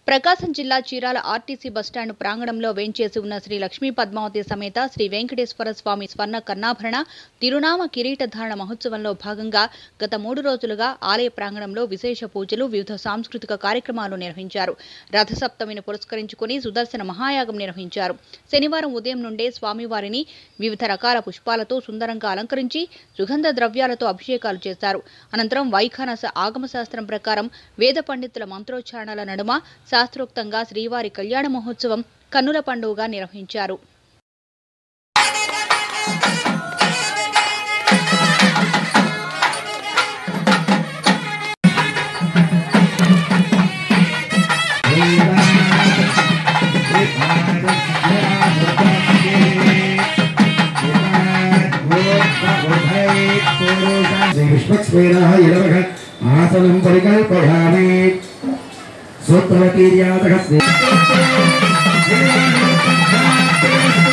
ప్రకాశం జిల్లా Chirala RTC bus stand ప్రాంగణంలో వేంచేసి ఉన్న శ్రీ లక్ష్మీ పద్మావతి సమేత శ్రీ వెంకటేశ్వర స్వామి స్వర్ణ కర్ణాభరణ తిరునామ కిరీటధారణ మహోత్సవంలో భాగంగా గత మూడు రోజులుగా ఆలయ ప్రాంగణంలో విశేష పూజలు వివిధ సాంస్కృతిక కార్యక్రమాలు నిర్వహించారు రథసప్తమిని పురస్కరించుకుని సుదర్శన మహాయాగం నిర్వహించారు శనివారం ఉదయం నుండే స్వామివారిని వివిధ రకాల పుష్పాలతో సుందరంగా అలంకరించి సుగంధ ద్రవ్యాలతో అభిషేకాలు చేశారు అనంతరం వైఖానస ఆగమ శాస్త్రం ప్రకారం వేద పండితుల మంత్రోచ్చారణల నడుమ శాస్త్రోక్తంగా శ్రీవారి కళ్యాణ మహోత్సవం కన్నుల పండుగగా నిర్వహించారు విశ్వక్స్వేనः ఇలవः ఆసనం పరికల్పయామి సూత్రవతీర్యాతः